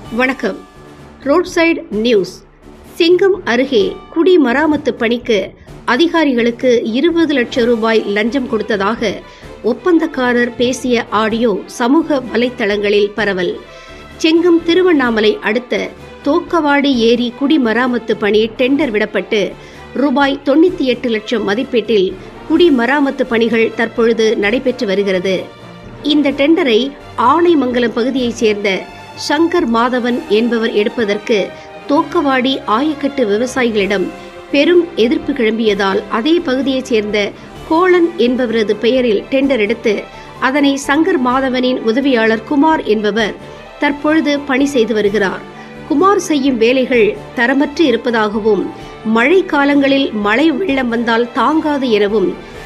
வணக்கம் road side news சிங்கம் அருகே குடிமராமத்து பணிக்கு அதிகாரிகளுக்கு இருபது லட்சம் ரூபாய் லஞ்சம் கொடுத்ததாக ஒப்பந்தக்காரர் பேசிய ஆடியோ சமூக வலைத்தளங்களில் பரவல் செங்கம் திருவண்ணாமலை அடுத்த தோக்கவாடி ஏரி குடிமராமத்து பணி டெண்டர் விடப்பட்டு ரூபாய் தொண்ணூத்தி எட்டு லட்சம் மதிப்பீட்டில் குடிமராமத்து பணிகள் தற்பொழுது நடைபெற்று வருகிறது இந்த டெண்டரை ஆனைமங்கலம் பகுதியைச் சேர்ந்த சங்கர் மாதவன் என்பவர் எடுப்பதற்கு தோக்கவாடி ஆயக்கட்டு விவசாயிகளிடம் பெரும் எதிர்ப்பு கிளம்பியதால் அதே பகுதியைச் சேர்ந்த கோளன் என்பவரது பெயரில் டெண்டர் எடுத்து அதனை சங்கர் மாதவனின் உதவியாளர் குமார் என்பவர் தற்பொழுது பணி செய்து வருகிறார் குமார் செய்யும் வேலைகள் தரமற்று இருப்பதாகவும் மழை காலங்களில் மழை வெள்ளம் வந்தால் தாங்காது எனவும்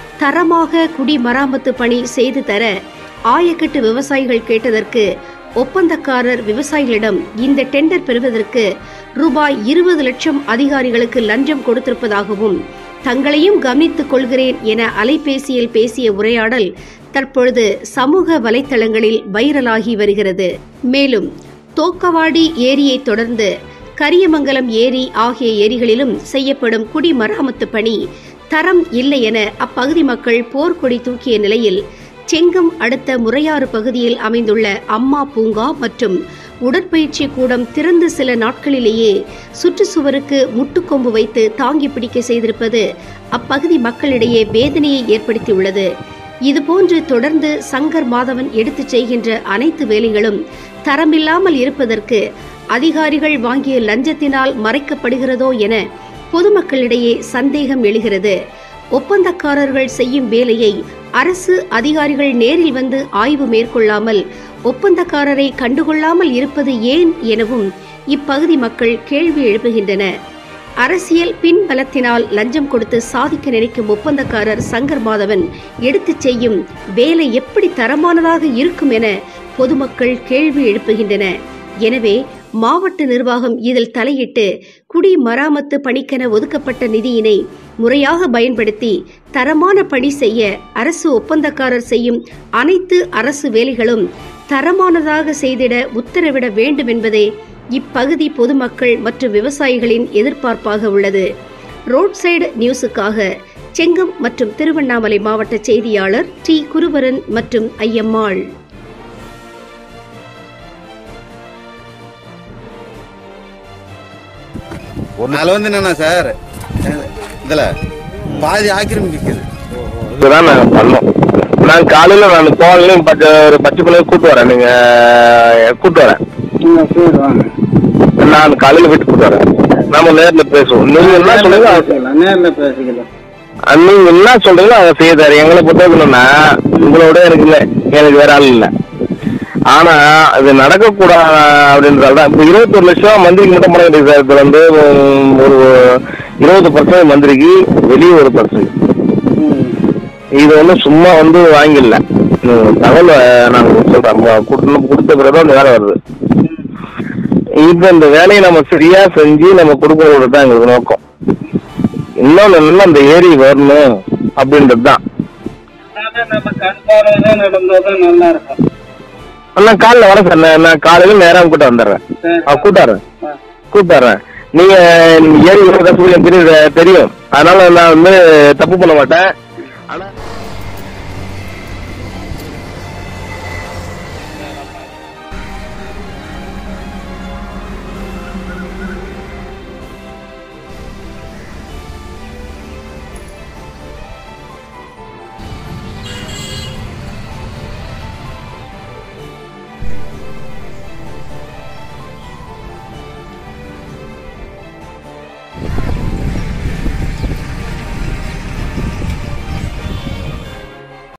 தரமாக குடிமராமத்து பணி செய்து தர ஆயக்கட்டு விவசாயிகள் கேட்டதற்கு ஒப்பந்தக்காரர் விவசாயிகளிடம் இந்த டெண்டர் பெறுவதற்கு ரூபாய் இருபது லட்சம் அதிகாரிகளுக்கு லஞ்சம் கொடுத்திருப்பதாகவும் தங்களையும் கவனித்துக் கொள்கிறேன் என அலைபேசியில் பேசிய உரையாடல் தற்பொழுது சமூக வலைத்தளங்களில் வைரலாகி வருகிறது மேலும் தோக்கவாடி ஏரியை தொடர்ந்து கரியமங்கலம் ஏரி ஆகிய ஏரிகளிலும் செய்யப்படும் குடிமராமத்து பணி தரம் இல்லை என அப்பகுதி மக்கள் போர்க்கொடி தூக்கிய நிலையில் செங்கம் அடுத்த முறையாறு பகுதியில் அமைந்துள்ள அம்மா பூங்கா மற்றும் உடற்பயிற்சி கூடம் திறந்த சில நாட்களிலேயே சுற்றுச்சுவருக்கு முட்டுக்கொம்பு வைத்து தாங்கி பிடிக்க செய்திருப்பது அப்பகுதி மக்களிடையே வேதனையை ஏற்படுத்தியுள்ளது இதுபோன்று தொடர்ந்து சங்கர் மாதவன் எடுத்துச் செய்கின்ற அனைத்து வேலைகளும் தரமில்லாமல் இருப்பதற்கு அதிகாரிகள் வாங்கிய லஞ்சத்தினால் மறைக்கப்படுகிறதோ என பொதுமக்களிடையே சந்தேகம் எழுகிறது ஒப்பந்தக்காரர்கள் செய்யும் வேலையை அரசு அதிகாரிகள் நேரில் வந்து ஆய்வு மேற்கொள்ளாமல் ஒப்பந்தக்காரரை கண்டுகொள்ளாமல் இருப்பது ஏன் எனவும் இப்பகுதி மக்கள் கேள்வி எழுப்புகின்றன அரசியல் பின்பலத்தினால் லஞ்சம் கொடுத்து சாதிக்க நினைக்கும் ஒப்பந்தக்காரர் சங்கர் மாதவன் எடுத்துச் செய்யும் வேலை எப்படி தரமானதாக இருக்கும் என பொதுமக்கள் கேள்வி எழுப்புகின்றன எனவே மாவட்ட நிர்வாகம் இதில் தலையிட்டு குடிமராமத்து பணிக்கென ஒதுக்கப்பட்ட நிதியினை முறையாக பயன்படுத்தி தரமான பணி செய்ய அரசு ஒப்பந்தக்காரர் செய்யும் அனைத்து அரசு வேலைகளும் தரமானதாக செய்திட உத்தரவிட வேண்டும் என்பதே இப்பகுதி பொதுமக்கள் மற்றும் விவசாயிகளின் எதிர்பார்ப்பாக உள்ளது ரோட் சைடு நியூஸுக்காக செங்கம் மற்றும் திருவண்ணாமலை மாவட்ட செய்தியாளர் டி குருபரன் மற்றும் ஐயம்மாள் அதில் வந்து என்னன்னா சார் இதில் பாதி ஆக்கிரமிக்குது இதுதான் நாங்க பண்ணோம் நான் காலையில நான் போகலையும் பச்சை ஒரு பச்சை பிள்ளைய கூட்டு வரேன் நீங்க கூட்டு வரேன் நான் காலையில வீட்டுக்கு கூட்டு வரேன் நாம நேர்ல பேசுவோம் நீங்க என்ன சொல்லுங்க பேசிக்கலாம் நேர்ல பேசிக்கலாம் நீங்க என்ன சொல்றீங்களோ அதை செய்தாரு எங்களை பொறுத்தவரைக்கும்னா உங்களோட எனக்கு இல்லை எனக்கு வேற ஆள் இல்லை ஆனா இது நடக்கக்கூடாது அப்படின்றால் தான் இப்போ இருபத்தொரு லட்சம் மந்திரிக்கு மட்டும் பண்ண வேண்டியது சார் இது வந்து உம், ஒரு இருபது பர்சன்ட் மந்திரிக்கு வெளியே ஒரு பர்சன்ட் இது வந்து சும்மா வந்து வாங்கிடல உம், தகவல் அஹ், நான் சொல்றேன் ம- கொடுத்த கொடுத்த பிறகு அந்த வேலை வருது இப்ப இந்த வேலையை நம்ம சரியா செஞ்சு நம்ம கொடுக்கறது தான் எங்களுக்கு நோக்கம் இன்னொன்னு என்னன்னா இந்த ஏரி வரணும் அப்படின்றது தான் அதான் நம்ம கண் பார்வையில நடந்தாதான் நல்லா இருக்கும் நான் காலைல வரேன் சார் நான் நான் காலையில நேரம் கூட்ட வந்துடுறேன் சரி. ஆ, கூட்டாடுறேன் ஆ. கூட்டாடுறேன் நீங்க ஏரி விடுற கஷ்டம் எனக்கு தெரியுது தெரியும் அதனால நான் வந்து தப்பு பண்ண மாட்டேன்